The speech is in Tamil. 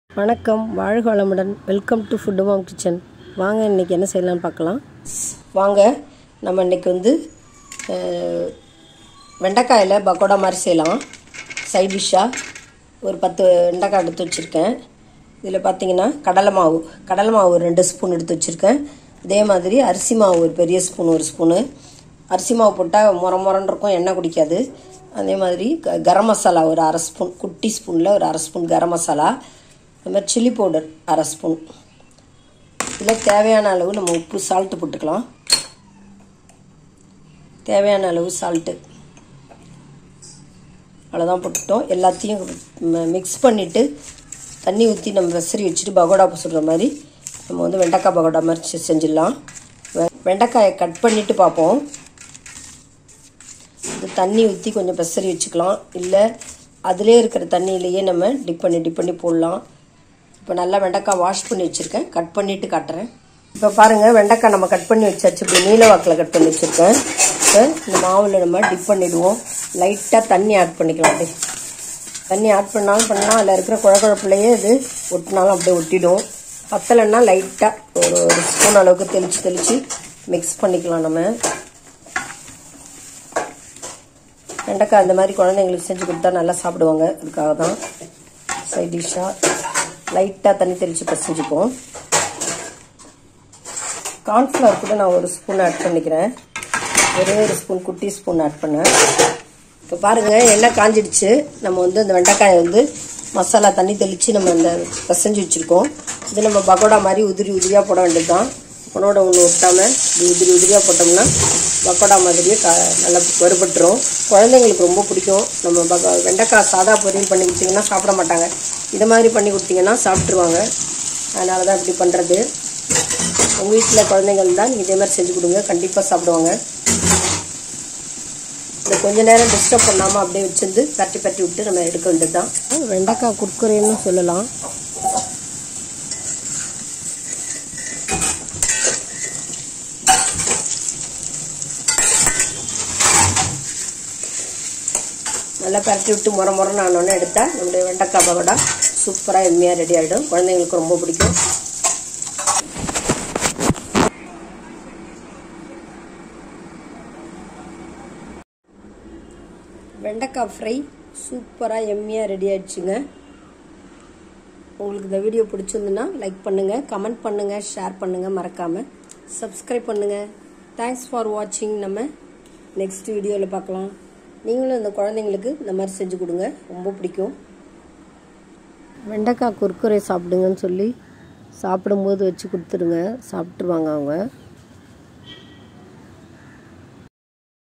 வணக்கம் வாழ்க வளமுடன் welcome to food mom kitchen வாங்க இன்றைக்கி என்ன செய்யலாம்னு பார்க்கலாம் வாங்க நம்ம இன்றைக்கி வந்து அஹ், வெண்டைக்காயில் பக்கோடா மாதிரி செய்யலாம் சைட் டிஷ்ஷாக ஒரு பத்து வெண்டைக்காய் எடுத்து வச்சுருக்கேன் இதில் பார்த்தீங்கன்னா கடலை மாவு கடலை மாவு ஒரு ரெண்டு ஸ்பூன் எடுத்து வச்சுருக்கேன் அதே மாதிரி அரிசி மாவு ஒரு பெரிய ஸ்பூன் ஒரு ஸ்பூனு அரிசி மாவு போட்டால் முற முறன்னு இருக்கும் எண்ணெய் குடிக்காது அதே மாதிரி க கரம் மசாலா ஒரு அரை ஸ்பூன் குட்டி ஸ்பூனில் ஒரு அரை ஸ்பூன் கரம் மசாலா அது மாதிரி சில்லி பவுடர் அரை ஸ்பூன் இதில் தேவையான அளவு நம்ம உப்பு சால்ட்டு போட்டுக்கலாம் தேவையான அளவு சால்ட்டு அவ்வளோதான் போட்டுட்டோம் எல்லாத்தையும் மிக்ஸ் பண்ணிவிட்டு தண்ணி ஊற்றி நம்ம விசிறி வச்சுட்டு பகோடா சுடுற மாதிரி நம்ம வந்து வெண்டைக்காய் பகோடா மாதிரி செ- செஞ்சிடலாம் வெ- வெண்டைக்காயை கட் பண்ணிவிட்டு பார்ப்போம் இது தண்ணி ஊற்றி கொஞ்சம் பெசரி வச்சுக்கலாம் இல்லை அதிலே இருக்கிற தண்ணியிலேயே நம்ம டிப் பண்ணி டிப் பண்ணி போடலாம் இப்போ நல்லா வெண்டைக்காய் வாஷ் பண்ணி வச்சுருக்கேன் கட் பண்ணிவிட்டு காட்டுறேன் இப்போ பாருங்கள் வெண்டைக்காய் நம்ம கட் பண்ணி வச்சாச்சு இப்படி நீல வாக்கில் கட் பண்ணி வச்சுருக்கேன் இப்போ இந்த மாவில் நம்ம டிப் பண்ணிவிடுவோம் லைட்டாக தண்ணி ஆட் பண்ணிக்கலாம் அப்படியே தண்ணி ஆட் பண்ணாலும் பண்ணலாம் அதில் இருக்கிற குழக்குழப்புலையே இது ஒட்டினாலும் அப்படியே ஒட்டிடும் பத்தலைன்னா லைட்டாக ஒரு ஒரு ஸ்பூன் அளவுக்கு தெளித்து தெளித்து மிக்ஸ் பண்ணிக்கலாம் நம்ம வெண்டைக்காய் அந்த மாதிரி குழந்தைங்களுக்கு செஞ்சு கொடுத்தா நல்லா சாப்பிடுவாங்க அதுக்காக தான் சைட் டிஷ்ஷாக லைட்டாக தண்ணி தெளித்து பசஞ்சுப்போம் கார்ன்ஃப்ளவர் கூட நான் ஒரு ஸ்பூன் ஆட் பண்ணிக்கிறேன் ஒரே ஒரு ஸ்பூன் குட்டி ஸ்பூன் ஆட் பண்ணேன் இப்போ பாருங்கள் எண்ணெய் காஞ்சிடுச்சு நம்ம வந்து அந்த வெண்டைக்காயை வந்து மசாலா தண்ணி தெளித்து நம்ம அந்த பசஞ்சு வச்சுருக்கோம் இது நம்ம பகோடா மாதிரி உதிரி உதிரியாக போட வேண்டியது தான் உன்னோட ஒன்று ஒட்டாமல் இப்படி உதிரி உதிரியாக போட்டோம்னா பக்கோடா மாதிரியே க நல்லா வறுபட்டுரும் குழந்தைங்களுக்கு ரொம்ப பிடிக்கும் நம்ம பக வெண்டைக்காய் சாதா பொரியல் பண்ணி கொடுத்தீங்கன்னா சாப்பிட மாட்டாங்க இது மாதிரி பண்ணி கொடுத்தீங்கன்னா சாப்பிட்ருவாங்க அதனால தான் இப்படி பண்ணுறது உங்கள் வீட்டில் குழந்தைங்க இருந்தால் இதே மாதிரி செஞ்சு கொடுங்க கண்டிப்பாக சாப்பிடுவாங்க இதை கொஞ்ச நேரம் டிஸ்டர்ப் பண்ணாமல் அப்படியே வச்சிருந்து பரட்டி பரட்டி விட்டு நம்ம எடுக்க வேண்டியது தான் வெண்டைக்காய் குர்குரேன்னு சொல்லலாம் நல்லா பரட்டி விட்டு முறை முறைன்னு ஆனோன்னு எடுத்தால் நம்முடைய வெண்டைக்காய் பகோடா சூப்பராக எம்மியாக ரெடி ஆகிடும் குழந்தைங்களுக்கு ரொம்ப பிடிக்கும் வெண்டைக்காய் ஃப்ரை சூப்பராக எம்மியாக ரெடி ஆயிடுச்சுங்க உங்களுக்கு இந்த வீடியோ பிடிச்சிருந்துன்னா லைக் பண்ணுங்கள் கமெண்ட் பண்ணுங்கள் ஷேர் பண்ணுங்கள் மறக்காமல் சப்ஸ்கிரைப் பண்ணுங்கள் தேங்க்ஸ் ஃபார் வாட்சிங் நம்ம நெக்ஸ்ட் வீடியோவில் பார்க்கலாம் நீங்களும் இந்த குழந்தைங்களுக்கு இந்த மாதிரி செஞ்சு கொடுங்க ரொம்ப பிடிக்கும் வெண்டைக்காய் குர்குரே சாப்பிடுங்கன்னு சொல்லி சாப்பிடும்போது வச்சு கொடுத்துருங்க சாப்பிட்ருவாங்க அவங்க